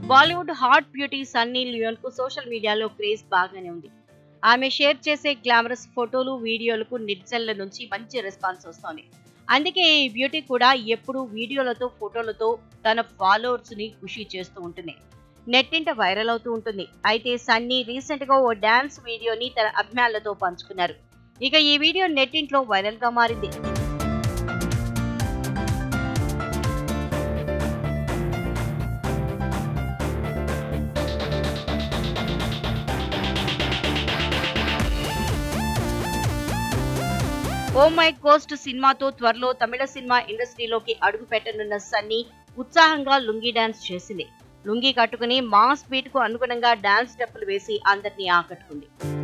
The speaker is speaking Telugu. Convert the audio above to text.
బాలీవుడ్ హాట్ బ్యూటీ సన్నీ లియోన్ కు సోషల్ మీడియాలో క్రేజ్ బాగానే ఉంది ఆమె షేర్ చేసే గ్లామరస్ ఫోటోలు వీడియోలకు నిర్జల్ల నుంచి మంచి రెస్పాన్స్ వస్తోంది అందుకే ఈ బ్యూటీ కూడా ఎప్పుడూ వీడియోలతో ఫోటోలతో తన ఫాలోవర్స్ ని ఖుషి చేస్తూ ఉంటుంది నెట్టింట వైరల్ అవుతూ ఉంటుంది అయితే సన్నీ రీసెంట్ గా ఓ డాన్స్ వీడియోని తన అభిమానులతో పంచుకున్నారు ఇక ఈ వీడియో నెట్టింట్లో వైరల్ గా మారింది ఓ మై కోస్ట్ సినిమాతో త్వరలో తమిళ సినిమా ఇండస్ట్రీలోకి అడుగు పెట్టనున్న సన్నీ ఉత్సాహంగా లుంగీ డాన్స్ చేసింది లుంగీ కట్టుకుని మాస్ బీట్ కు అనుగుణంగా డాన్స్ స్టెప్పులు వేసి అందరినీ ఆకట్టుకుంది